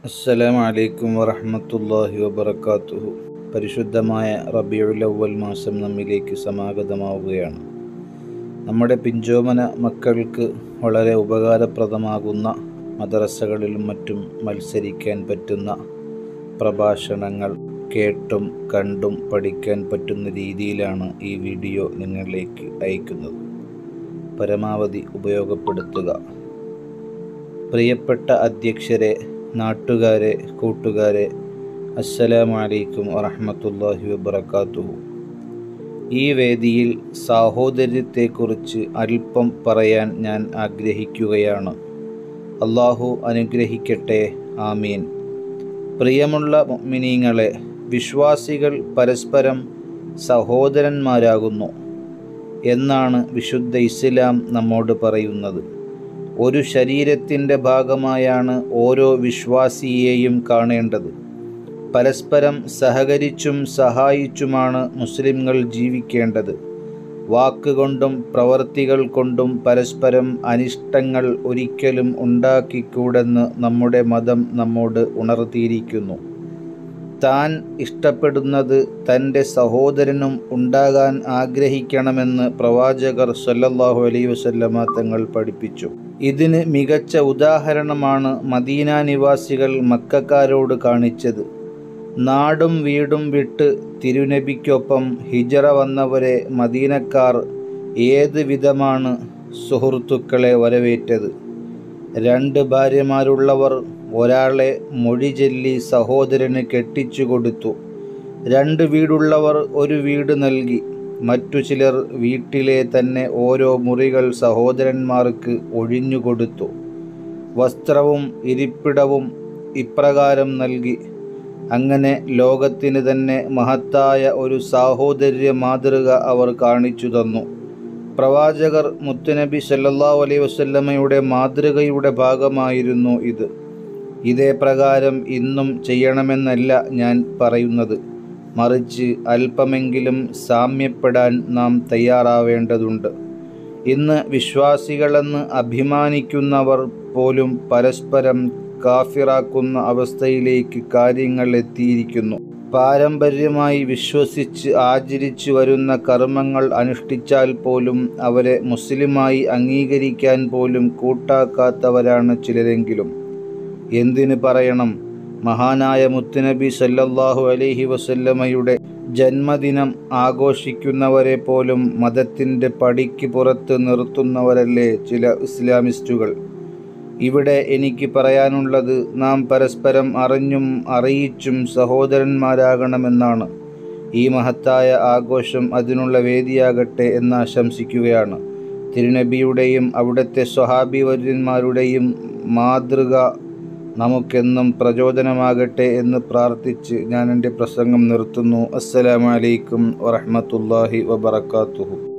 അസ്സലാമു അലൈക്കും വറഹ്മത്തുള്ളാഹി വബറകാതുഹു പരിശുദ്ധമായ റബിയുൽ അവ്വൽ മാസം നമ്മിലേക്ക് സമാഗതമാവുകയാണ് നമ്മുടെ പിഞ്ചോമന മക്കൾക്ക് വളരെ ഉപകാരപ്രദമാകുന്ന മദ്രസകളിലും മറ്റും മത്സരിക്കാൻ പറ്റുന്ന പ്രഭാഷണങ്ങൾ കേട്ടും കണ്ടും പഠിക്കാൻ പറ്റുന്ന രീതിയിലാണ് ഈ വീഡിയോ നിങ്ങളിലേക്ക് അയക്കുന്നത് പരമാവധി ഉപയോഗപ്പെടുത്തുക പ്രിയപ്പെട്ട അധ്യക്ഷരെ നാട്ടുകാരെ കൂട്ടുകാരെ അസ്സലാമു അലൈക്കും വറഹ്മത്തുള്ളാഹി വബറകാതുഹു ഈ വേദിയിൽ സാഹോദര്യത്തെക്കുറിച്ച് അല്പം പറയാൻ ഞാൻ ആഗ്രഹിക്കുകയാണ് അള്ളാഹു അനുഗ്രഹിക്കട്ടെ ആമീൻ പ്രിയമുള്ള മുഅ്മിനീങ്ങളെ വിശ്വാസികൾ പരസ്പരം സഹോദരന്മാരാകുന്നു എന്നാണ് വിശുദ്ധ ഇസ്ലാം നമ്മോട് പറയുന്നത് ഒരു ശരീരത്തിൻ്റെ ഭാഗമായാണ് ഓരോ വിശ്വാസിയെയും കാണേണ്ടത് പരസ്പരം സഹകരിച്ചും സഹായിച്ചുമാണ് മുസ്ലിംകൾ ജീവിക്കേണ്ടത് വാക്കുകൊണ്ടും പ്രവർത്തികൾ കൊണ്ടും പരസ്പരം അനിഷ്ടങ്ങൾ ഒരിക്കലും ഉണ്ടാക്കിക്കൂടെന്ന് നമ്മുടെ മതം നമ്മോട് ഉണർത്തിയിരിക്കുന്നു താൻ ഇഷ്ടപ്പെടുന്നത് തൻ്റെ സഹോദരനും ഉണ്ടാകാൻ ആഗ്രഹിക്കണമെന്ന് പ്രവാചകർ സല്ലല്ലാഹു അലൈഹി വസല്ലമ തങ്ങൾ പഠിപ്പിച്ചു ഇതിന് മികച്ച ഉദാഹരണമാണ് മദീന നിവാസികൾ മക്കാരോട് കാണിച്ചത് നാടും വീടും വിട്ട് തിരുനബിക്കൊപ്പം ഹിജറ വന്നവരെ മദീനക്കാർ ഏത് വിധമാണ് സുഹൃത്തുക്കളെ വരവേറ്റത് രണ്ട് ഭാര്യമാരുള്ളവർ ഒരാളെ മൊഴി ചൊല്ലി സഹോദരന് കെട്ടിച്ചു കൊടുത്തു രണ്ട് വീടുള്ളവർ ഒരു വീട് നൽകി മറ്റു ചിലർ വീട്ടിലെ തന്നെ ഓരോ മുറികൾ സഹോദരന്മാർക്ക് ഒഴിഞ്ഞുകൊടുത്തു വസ്ത്രവും ഇരിപ്പിടവും ഇപ്രകാരം നൽകി അങ്ങനെ ലോകത്തിന് തന്നെ മഹത്തായ ഒരു സാഹോദര്യ മാതൃക അവർ കാണിച്ചു തന്നു പ്രവാചകർ മുത്തുനബി സല്ലല്ലാഹു അലൈഹി വസല്ലമയുടെ മാതൃകയുടെ ഭാഗമായിരുന്നു ഇത് ഇതേ പ്രകാരം ഇന്നും ചെയ്യണമെന്നല്ല ഞാൻ പറയുന്നത് മറിച്ച് അല്പമെങ്കിലും സാമ്യപ്പെടാൻ നാം തയ്യാറാവേണ്ടതുണ്ട് ഇന്ന് വിശ്വാസികളെന്ന് അഭിമാനിക്കുന്നവർ പോലും പരസ്പരം കാഫിറാക്കുന്ന അവസ്ഥയിലേക്ക് കാര്യങ്ങൾ എത്തിയിരിക്കുന്നു പാരമ്പര്യമായി വിശ്വസിച്ച് ആചരിച്ചു വരുന്ന കർമ്മങ്ങൾ അനുഷ്ഠിച്ചാൽ പോലും അവരെ മുസ്ലിമായി അംഗീകരിക്കാൻ പോലും കൂട്ടാക്കാത്തവരാണ് ചിലരെങ്കിലും എന്തിന് പറയണം മഹാനായ മുത്തുനബി സല്ലല്ലാഹു അലൈഹി വസല്ലമയുടെ ജന്മദിനം ആഘോഷിക്കുന്നവരെ പോലും മതത്തിൻ്റെ പടിക്ക് പുറത്ത് നിർത്തുന്നവരല്ലേ ചില ഇസ്ലാമിസ്റ്റുകൾ ഇവിടെ എനിക്ക് പറയാനുള്ളത് നാം പരസ്പരം അറിഞ്ഞും അറിയിച്ചും സഹോദരന്മാരാകണമെന്നാണ് ഈ മഹത്തായ ആഘോഷം അതിനുള്ള വേദിയാകട്ടെ എന്ന് ആശംസിക്കുകയാണ് തിരുനബിയുടെയും അവിടുത്തെ സ്വഹാബി വര്യന്മാരുടെയും മാതൃക നമുക്കെന്നും പ്രചോദനമാകട്ടെ എന്ന് പ്രാർത്ഥിച്ച് ഞാൻ എൻ്റെ പ്രസംഗം നിർത്തുന്നു അസ്സലാമലൈക്കും വറഹമത്തല്ലാഹി വബർക്കാത്തുഹു